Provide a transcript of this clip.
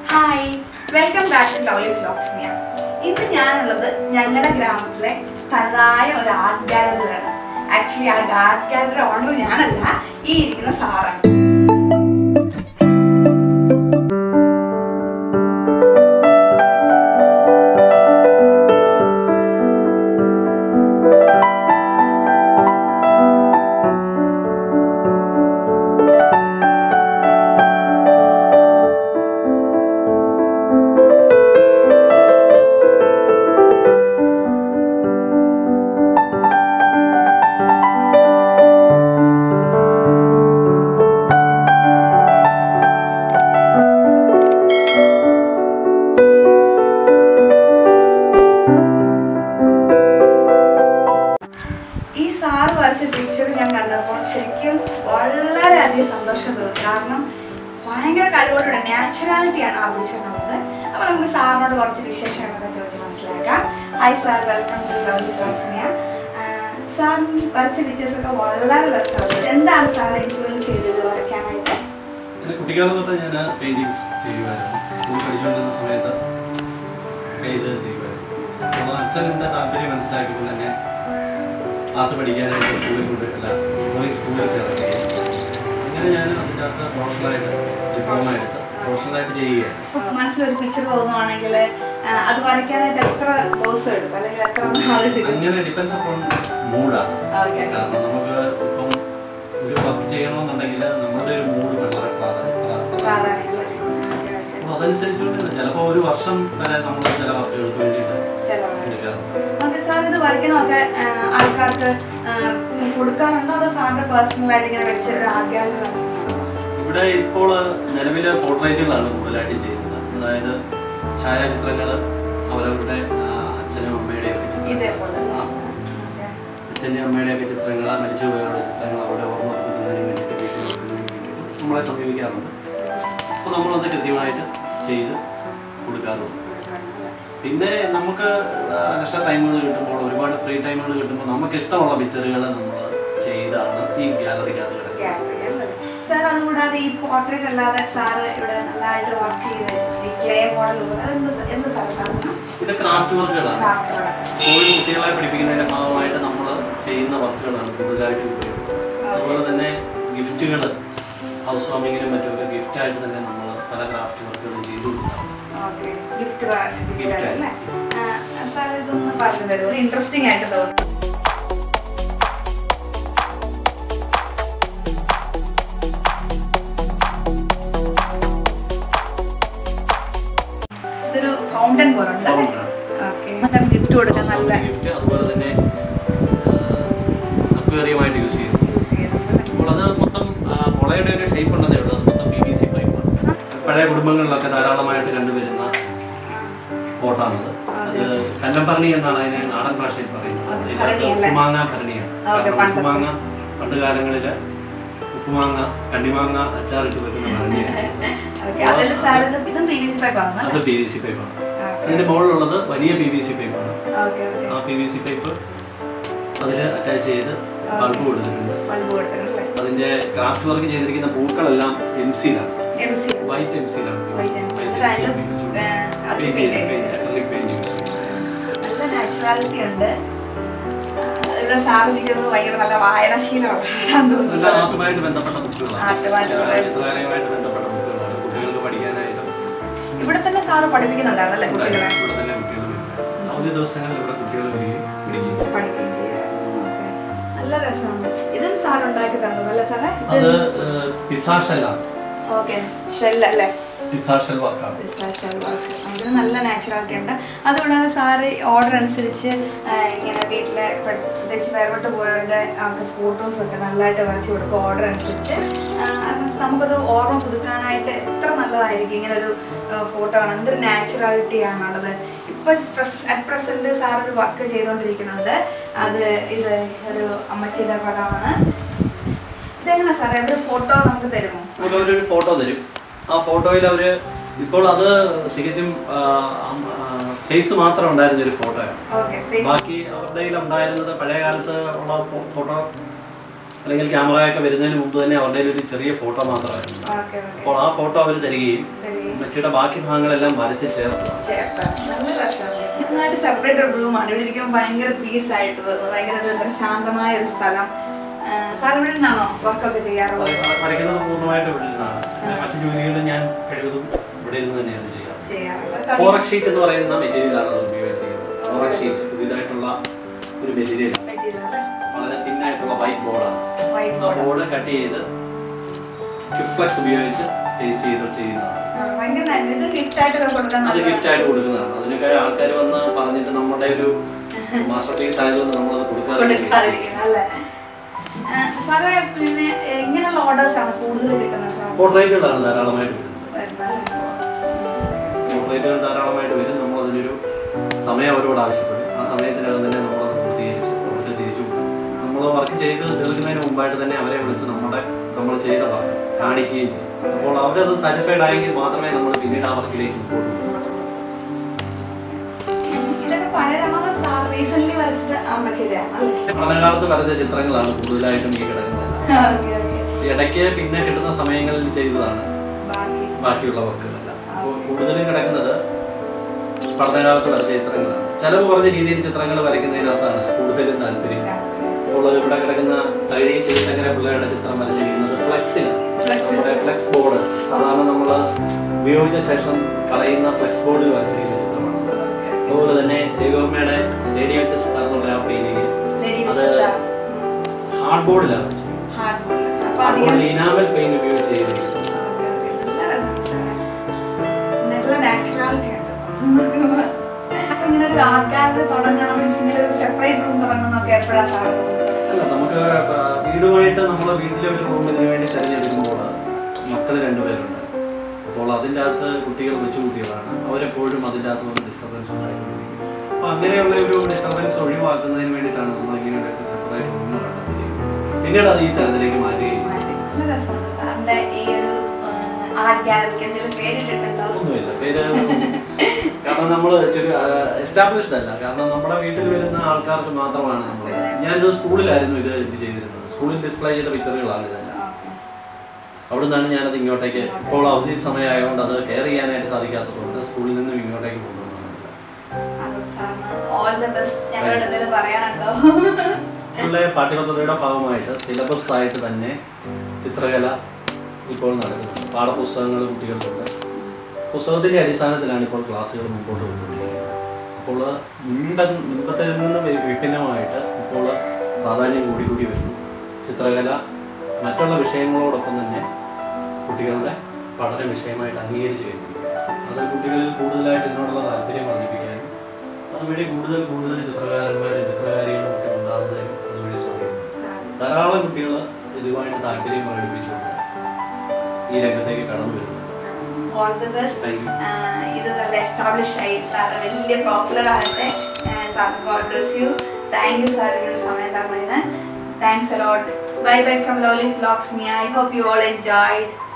Hi welcome back to lovely vlogs ഞാൻ ഇന്ന് ഞാനുള്ളത് ഞങ്ങളുടെ ഗ്രാമത്തിലെ തനതായ ഒരു ആർട്ട് ഗാലറിയിലാണ് ആക്ച്വലി ആ ആർട്ട് ഗാലറി ഓണർ ഞാനല്ല ഈ ഇരിക്കുന്ന സാറാണ് ഈ സാറ് വരച്ച പിക്ചർ ഞാൻ കണ്ടപ്പോൾ ശരിക്കും വളരെയധികം സന്തോഷം തോന്നി കാരണം ഭയങ്കര കഴിവോടുകൂടെ നാച്ചുറാലിറ്റിയാണ് ആ പിക്ചറിനുള്ളത് അപ്പോൾ നമുക്ക് സാറിനോട് കുറച്ച് വിശേഷങ്ങളൊക്കെ ചോദിച്ച് മനസ്സിലാക്കാം hi sir welcome to lovely ഫ്രോക്സിനിയ സാർ വരച്ച പിക്ചേഴ്സ് ഒക്കെ വളരെ രസമുണ്ട് എന്താണ് സാർ ഇൻഫ്ലുവൻസ് ചെയ്തത് വരയ്ക്കാനായിട്ട് എൻ്റെ കുട്ടിക്കാലം തൊട്ട് ഞാൻ പെയിൻറ്റിങ്സ് ചെയ്യുമായിരുന്നു സ്കൂൾ പഠിച്ചുകൊണ്ടിരുന്ന സമയത്ത് ഒക്കെ ഇത് ചെയ്യുമായിരുന്നു അപ്പോൾ അച്ഛൻ്റെ താല്പര്യം മനസ്സിലാക്കിക്കൊണ്ട് തന്നെ ആർട്ട് പഠിക്കാനായിട്ട് സ്കൂളിൽ കൊണ്ട് അല്ല പോയി സ്കൂളിൽ ചേർത്ത് അങ്ങനെ ഞാൻ അതിൻ്റെ അകത്ത് പ്രൊഫഷണലായിട്ട് ഡിപ്ലോമ എടുത്ത് പ്രൊഫഷണലായിട്ട് ചെയ്യുകയാണ് മനസ്സിലൊരു പിക്ചർ തോന്നുവാണെങ്കിൽ അത് വരയ്ക്കാനായിട്ട് എത്ര ദിവസം എടുക്കും അല്ലെങ്കിൽ എത്ര നാളെടുക്കും അങ്ങനെ ഡിപ്പെൻസ് അപ്പോൺ മൂഡാണ് ഓക്കെ കാരണം നമുക്ക് ഇപ്പം ഒരു വർക്ക് ചെയ്യണമെന്നുണ്ടെങ്കിൽ നമ്മുടെ ഒരു മൂഡ് വളരെ പ്രാധാന്യം പ്രാധാന്യം അപ്പോൾ അതനുസരിച്ചുകൊണ്ട് ചിലപ്പോൾ ഒരു വർഷം വരെ നമ്മൾ ചില വർക്കുകൾക്ക് വേണ്ടിയിട്ട് ചെലവാണ് എടുക്കാറുണ്ട് ഓക്കെ സാർ ഇത് വരയ്ക്കുന്നതൊക്കെ ആ, ആൾക്കാർക്ക് ആ, കൊടുക്കാറുണ്ടോ അതോ സാറിന്റെ പേഴ്സണൽ ആയിട്ട് ഇങ്ങനെ വെച്ച് ഒരു ആഗ്രഹം ഇവിടെ ഇപ്പോൾ നിലവിൽ പോർട്രേറ്റുകളാണ് കൂടുതലായിട്ടും ചെയ്യുന്നത് അതായത് ഛായാചിത്രങ്ങൾ അവരവരുടെ ആ, അച്ഛനും അമ്മയുടെയും ഒക്കെ ചിത്രങ്ങൾ ഇതേപോലെ ആ, അച്ഛൻ്റെയും അമ്മയുടെയൊക്കെ ചിത്രങ്ങൾ മരിച്ചുപോയവരുടെ ചിത്രങ്ങൾ അവരുടെ ഓർമ്മ പുതുക്കുന്നതിന് വേണ്ടിയിട്ട് വീട്ടിൽ വെക്കുന്നതിന് വേണ്ടിയിട്ട് നമ്മളെ സമീപിക്കാറുണ്ട് അപ്പോൾ നമ്മളത് കൃത്യമായിട്ട് ചെയ്ത് കൊടുക്കാറുണ്ട് പിന്നെ നമുക്ക് ലക്ഷ ടൈമുകൾ കിട്ടുമ്പോൾ ഒരുപാട് ഫ്രീ ടൈമുകൾ കിട്ടുമ്പോൾ നമുക്ക് ഇഷ്ടമുള്ള പിക്ചറുകൾ നമ്മൾ ചെയ്താണ് ഈ ഗാലറിക്കകത്ത് കിടക്കുന്നത് സാർ അതുകൂടാതെ ഈ പോർട്രേറ്റ് അല്ലാതെ സാറ് ഇവിടെ നല്ലതായിട്ട് വർക്ക് ചെയ്ത് വെച്ചിട്ടുണ്ട് ഈ ക്ലേ മോഡൽ എന്ത് സ- എന്ത് സാർ സാറിന് ഇത് ക്രാഫ്റ്റ് വർക്കുകളാണ് ക്രാഫ്റ്റ് വർക്ക് സ്കൂളിൽ കുട്ടികളെ പഠിപ്പിക്കുന്നതിന്റെ ഭാഗമായിട്ട് നമ്മൾ ചെയ്യുന്ന വർക്കുകളാണ് കൂടുതലായിട്ട് ഉപയോഗിക്കുന്നത് അതുപോലെ തന്നെ ഗിഫ്റ്റുകൾ ഹൗസ് വാമിങ്ങിനും മറ്റുമൊക്കെ ഗിഫ്റ്റായിട്ട് തന്നെ നമ്മൾ പല ക്രാഫ്റ്റ് വർക്കുകളും ചെയ്തു കൊടുക്കാറുണ്ട് ഓക്കെ ഗിഫ്റ്റ് Gift ഗിഫ്റ്റ് അല്ലേ സാർ ഇതൊന്ന് പറഞ്ഞു തരുമോ ഇൻട്രസ്റ്റിംഗ് ആയിട്ട് തോന്നുന്നു ഇതൊരു ഫൗണ്ടൻ പോലെ ഉണ്ട് Fountain. ഓക്കെ ഗിഫ്റ്റ് കൊടുക്കാൻ നല്ല ഗിഫ്റ്റ് അതുപോലെ തന്നെ അക്വേറിയമായിട്ട് യൂസ് ചെയ്യുന്നു യൂസ് ചെയ്യുന്നുണ്ട് അപ്പോൾ അത് മൊത്തം ആ, മുളയുടെ ഒരു ഷേപ്പ് ഉണ്ടെന്നേ ഉള്ളൂ അത് മൊത്തം പി വി സി പൈപ്പാണ് പഴയ കുടുംബങ്ങളിലൊക്കെ ധാരാളമായിട്ട് കണ്ടുവരുന്ന പോട്ടാണത് അത് കല്ലമ്പറണി എന്നാണ് അതിനെ നാടൻ ഭാഷയിൽ പറയുന്നത് അത് ഇതിനകത്ത് ഭരണി അല്ലേ? ഉപ്പുമാങ്ങ ഭരണിയാണ് ഓക്കേ, കാരണം പണ്ടത്തെ. ഉപ്പുമാങ്ങ പണ്ട് കാലങ്ങളിൽ ഉപ്പുമാങ്ങ കണ്ടിമാങ്ങ അച്ചാറിട്ട് വെക്കുന്ന ഭരണിയാണ് ഓക്കെ അതിൽ സാർ ഇത് ഇതും പി വി സി പൈപ്പ് ആണ് അത് പി വി സി പൈപ്പാണ് അതിന്റെ മുകളിലുള്ളത് വലിയ പി വി സി പൈപ്പാണ് ഓക്കെ ഓക്കെ ആ പി വി സി പൈപ്പ് അതിൽ അറ്റാച്ച് ചെയ്ത് ബൾബ് കൊടുത്തിട്ടുണ്ട് ബൾബ് കൊടുത്തിട്ടുണ്ടല്ലേ അതിന്റെ ക്രാഫ്റ്റ് വർക്ക് ചെയ്തിരിക്കുന്ന പൂക്കളെല്ലാം എം സിയിലാണ് എം സി വൈറ്റ് എം സിയിലാണ് White MC. അതിലും, ഏ, അത് paint ചെയ്തിട്ടുണ്ട്. നല്ല നാച്ചുറാലിറ്റി ഉണ്ട് ആ, ഇവിടെ സാറിലേക്ക് ഭയങ്കര നല്ല വായനാശീലമാണ് തോന്നുന്നു ആർട്ടുമായിട്ട് ബന്ധപ്പെട്ട ബുക്കുകളാണ് ആർട്ടുമായിട്ട് ചിത്രകലയുമായിട്ട് ബന്ധപ്പെട്ട ബുക്കുകളാണ് കുട്ടികൾക്ക് പഠിക്കാനായിട്ട് ഇവിടെ തന്നെ സാറ് പഠിപ്പിക്കുന്നുണ്ടായിരുന്നല്ലേ ഇവിടെ കുട്ടികളെ ഇവിടെ തന്നെ കുട്ടികൾ വരും. അവധി ദിവസങ്ങളിൽ ഇവിടെ കുട്ടികൾ വരികയും പഠിക്കുകയും പഠിക്കുകയും ചെയ്യാറുണ്ട് ഓക്കെ നല്ല രസമുണ്ട് ഇതും സാർ ഉണ്ടാക്കി തന്നതല്ലേ സാറേ അത് പിസാഷല്ലാണ് ഓക്കെ ഷെല്ലല്ലേ പിസാഷൽ വർക്കാണ് അതിന് നല്ല നാച്ചുറാലിറ്റി ഉണ്ട് അതുകൂടാതെ സാറ് ഓർഡർ അനുസരിച്ച് ആ, ഇങ്ങനെ വീട്ടിലെ പെ- പ്രത്യേകിച്ച് വേർപെട്ട് പോയവരുടെ ഒക്കെ ഫോട്ടോസൊക്കെ നല്ലതായിട്ട് വരച്ച് കൊടുക്കും ഓർഡർ അനുസരിച്ച് ആ, അത് നമുക്കത് ഓർമ്മ പുതുക്കാനായിട്ട് എത്ര നല്ലതായിരിക്കും ഇങ്ങനെ ഒരു ഫോട്ടോ ആണ് എന്തൊരു നാച്ചുറാലിറ്റി ആണുള്ളത് ഇപ്പൊ അറ്റ് പ്രസന്റ് സാർ ഒരു വർക്ക് ചെയ്തുകൊണ്ടിരിക്കുന്നുണ്ട് അത് ഇത് ഒരു അമ്മച്ചിയുടെ പടമാണ് ഇതെങ്ങനെ സാറേ ഒരു ഫോട്ടോ നമുക്ക് തരുമോ നമുക്ക് അവരൊരു ഫോട്ടോ തരും ആ ഫോട്ടോയിൽ അവർ ഇപ്പോൾ അത് തികച്ചും ഫേസ് മാത്രം ഉണ്ടായിരുന്ന ഒരു ഫോട്ടോയാണ് ഓക്കെ ബാക്കി അവരുടെ കയ്യിൽ ഉണ്ടായിരുന്നത് പഴയ കാലത്ത് ഉള്ള ഫോ- ഫോട്ടോ അല്ലെങ്കിൽ ക്യാമറയൊക്കെ വരുന്നതിന് മുമ്പ് തന്നെ അവരുടെ ഒരു ചെറിയ ഫോട്ടോ മാത്രമായിരുന്നു ഓക്കെ ഓക്കെ അപ്പോൾ ആ ഫോട്ടോ അവർ തരികയും അമ്മച്ചിയുടെ ബാക്കി ഭാഗങ്ങളെല്ലാം വരച്ച് ചേർത്തതാണ് ചേർത്ത നല്ല രസമാണ് നന്നായിട്ട് സെപ്പറേറ്റ് ഒരു റൂമാണ് ഇവിടെ ഇരിക്കുമ്പോൾ ഭയങ്കര പീസ് ആയിട്ട് തോന്നുന്നു ഭയങ്കര ഒരു എന്താ ശാന്തമായ ഒരു സ്ഥലം സാർ ഇവിടെ നിന്നാണോ വർക്കൊക്കെ ചെയ്യാറുള്ളത് വര- വരയ്ക്കുന്നത് പൂർണ്ണമായിട്ട് ഇവിടെ നിന്നാണ് മറ്റു ജോലികൾ ഞാൻ കഴിവതും ഇവിടെ ഇരുന്ന് തന്നെയാണ് ചെയ്യാറ് ചെയ്യാറുള്ളത് ഫോറക് ഷീറ്റ് എന്ന് പറയുന്ന മെറ്റീരിയലാണ് അത് ഉപയോഗിച്ചിരിക്കുന്നത് ഫോറക് ഷീറ്റ് പുതിയതായിട്ടുള്ള ഒരു മെറ്റീരിയൽ വളരെ തിന്നായിട്ടുള്ള വൈറ്റ് ബോർഡാണ് വൈറ്റ് ആ ബോർഡ് കട്ട് ചെയ്ത് ക്വിക്ക് ഫ്ലെക്സ് ഉപയോഗിച്ച് പേസ്റ്റ് ചെയ്ത് ചെയ്യുന്നതാണ് ഭയങ്കര നല്ല- ഇത് ഗിഫ്റ്റ് ആയിട്ട് കൊടുക്കാൻ അത് നല്ല ഗിഫ്റ്റ് ആയിട്ട് കൊടുക്കുന്നതാണ് അതിനൊക്കെ ആൾക്കാർ വന്ന് പറഞ്ഞിട്ട് നമ്മുടെ ഒരു മാസ്റ്റർ പീസ് ആയതുകൊണ്ട് നമ്മളത് കൊടുക്കാതെ കൊടുക്കാതിരിക്കുന്നത് അല്ലേ ആ, സാറേ പിന്നെ ഇങ്ങനെയുള്ള ഓർഡേഴ്സ് ആണ് കൂടുതൽ കിട്ടുന്നത് സാർ പോർട്രേറ്റുകളാണ് ധാരാളമായിട്ട് വരുന്നത് വരുന്നത് പോർട്രേറ്റുകൾ ധാരാളമായിട്ട് വരും നമ്മൾ അതിനൊരു സമയം അവരോട് ആവശ്യപ്പെടും ആ സമയത്തിനകം തന്നെ നമ്മൾ അത് പൂർത്തീകരിച്ച് അവർക്ക് തിരിച്ചു കൊടുക്കും നമ്മൾ വർക്ക് ചെയ്ത് തീർക്കുന്നതിന് മുമ്പായിട്ട് തന്നെ അവരെ വിളിച്ച് നമ്മുടെ നമ്മൾ ചെയ്ത വർക്ക് കാണിക്കുകയും ചെയ്യും അപ്പോൾ അവരത് സാറ്റിസ്ഫൈഡ് ആയെങ്കിൽ മാത്രമേ നമ്മൾ പിന്നീട് ആ വർക്കിലേക്ക് പോകുള്ളൂ ഇതൊക്കെ പഴയ നമ്മൾ സാർ റീസെന്റ് വരച്ചത് അമ്മച്ചിരിയാണ് അല്ലേ പഠനകാലത്ത് വരച്ച ചിത്രങ്ങളാണ് കൂടുതലായിട്ടും ഈ കിടക്കുന്നത് ഓക്കെ ഓക്കെ ഇടയ്ക്ക് പിന്നെ കിട്ടുന്ന സമയങ്ങളിൽ ചെയ്തതാണ് ബാക്കി ബാക്കിയുള്ള വർക്കുകളെല്ലാം അപ്പോൾ കൂടുതലും കിടക്കുന്നത് പഠനകാലത്ത് വരച്ച ചിത്രങ്ങളാണ് ചെലവ് കുറഞ്ഞ രീതിയിൽ ചിത്രങ്ങൾ വരയ്ക്കുന്നതിനകത്താണ് കൂടുതലും താല്പര്യം അപ്പോൾ ഇവിടെ കിടക്കുന്ന തഴി ശിവശങ്കര പിള്ളയുടെ ചിത്രം വരച്ചിരിക്കുന്നത് ഫ്ലെക്സിലാണ് Flex. നമ്മുടെ ഫ്ലെക്സ് ബോർഡ് സാധാരണ നമ്മൾ ഉപയോഗിച്ച ശേഷം കളയുന്ന ഫ്ലെക്സ് ബോർഡിൽ വരച്ചിരിക്കുന്ന ചിത്രമാണ് അതുപോലെ തന്നെ രവിവർമ്മയുടെ ലേഡി വിത്ത് സ്റ്റാർ എന്നുള്ള ആ പെയിന്റിങ് ലേഡി അത് ഹാർഡ് ബോർഡിലാണ് വരച്ചിരിക്കുന്നത് ഹാർഡ് ബോർഡ് അപ്പൊ ഹാർഡ് അധികം ബോർഡിൽ ഇനാമൽ പെയിന്റ് ഉപയോഗിച്ച് ചെയ്തിരിക്കുന്നത് നല്ല നാച്ചുറാലിറ്റി ഉണ്ട് അപ്പൊ ഇങ്ങനെ ഒരു ആർട്ട് ഗാലറി തുടങ്ങണം മീൻസ് ഇങ്ങനെ ഒരു സെപ്പറേറ്റ് റൂം തുടങ്ങണമെന്നൊക്കെ എപ്പോഴാ സാർ അല്ല നമുക്ക് വീടുമായിട്ട് നമ്മൾ വീട്ടിലെ ഒരു റൂമിന് വേണ്ടി തിരഞ്ഞെടുക്കുമ്പോൾ മക്കൾ രണ്ടുപേരുണ്ട് അപ്പോൾ അതിൻ്റെ അകത്ത് കുട്ടികൾ കൊച്ചു കുട്ടികളാണ് അവരെപ്പോഴും അതിൻ്റെ അകത്ത് ഒരു ഡിസ്റ്റർബൻസ് ഉണ്ടായിക്കൊണ്ടിരിക്കും അപ്പോൾ അങ്ങനെയുള്ള ഒരു ഡിസ്റ്റർബൻസ് ഒഴിവാക്കുന്നതിന് വേണ്ടിയിട്ടാണ് നമ്മൾ ഇങ്ങനെയൊക്കെ സെപ്പറേറ്റ് റൂം കണ്ടെത്തുകയും പിന്നീട് അത് ഈ തരത്തിലേക്ക് മാറ്റുകയും നല്ല രസമുണ്ട് സാറിന്റെ ഈ ഒരു ആർട്ട് ഗാലറിക്ക് എന്തെങ്കിലും പേരിട്ടിട്ടുണ്ടോ ഒന്നുമില്ല പേര് കാരണം നമ്മൾ എസ്റ്റാബ്ലിഷ്ഡ് അല്ല കാരണം നമ്മുടെ വീട്ടിൽ വരുന്ന ആൾക്കാർക്ക് മാത്രമാണ് നമ്മൾ ഞാനൊരു സ്കൂളിലായിരുന്നു ഇത് ഇത് ചെയ്തിരുന്നത് സ്കൂളിൽ ഡിസ്പ്ലേ ചെയ്ത പിക്ചറുകളാണ് ഇതെല്ലാം അവിടെ നിന്നാണ് ഞാനത് ഇങ്ങോട്ടേക്ക് ഇപ്പോൾ അവധി സമയമായതുകൊണ്ട് അത് കെയർ ചെയ്യാനായിട്ട് സാധിക്കാത്തതുകൊണ്ട് സ്കൂളിൽ നിന്നും ഇങ്ങോട്ടേക്ക് കൊണ്ടുവന്നതാണ് അപ്പം സാറിന് ഓൾ ദ ബെസ്റ്റ് ഞങ്ങളോട് എന്തെങ്കിലും പറയാനുണ്ടോ സ്കൂളിലെ പാഠ്യപദ്ധതിയുടെ ഭാഗമായിട്ട് സിലബസ് ആയിട്ട് തന്നെ ചിത്രകല ഇപ്പോൾ നടക്കുന്നുണ്ട് പാഠപുസ്തകങ്ങൾ കുട്ടികൾക്കുണ്ട് പുസ്തകത്തിൻ്റെ അടിസ്ഥാനത്തിലാണ് ഇപ്പോൾ ക്ലാസ്സുകൾ മുമ്പോട്ട് കൊണ്ടുകൊണ്ടിരിക്കുന്നത് അപ്പോൾ മുൻപ മുൻപത്തിൽ നിന്ന് വി- വിഭിന്നമായിട്ട് ഇപ്പോൾ പ്രാധാന്യം കൂടി കൂടി വരുന്നു ചിത്രകല മറ്റുള്ള വിഷയങ്ങളോടൊപ്പം തന്നെ കുട്ടികളുടെ പഠന വിഷയമായിട്ട് അംഗീകരിച്ച് കഴിഞ്ഞു അത് കുട്ടികളിൽ കൂടുതലായിട്ട് ഇതിനോടുള്ള താല്പര്യം വർദ്ധിപ്പിക്കാനും അതുവഴി കൂടുതൽ കൂടുതൽ ചിത്രകാരന്മാരും ചിത്രകാരികളും ഒക്കെ ഉണ്ടാകുന്നതിനും അതുവഴി സാധിക്കും ധാരാളം കുട്ടികൾ ഇതുമായിട്ട് താല്പര്യം പ്രകടിപ്പിച്ചുകൊണ്ട് ഈ രംഗത്തേക്ക് കടന്നു വരുന്നുണ്ട് all the best thank you ഇത് നല്ല എസ്റ്റാബ്ലിഷ് ആയി സാർ വലിയ പോപ്പുലർ ആകട്ടെ sir god bless you thank you sir ഇങ്ങനെ സമയം തന്നതിന് thanks a lot bye bye from lovely vlogs me I hope you all enjoyed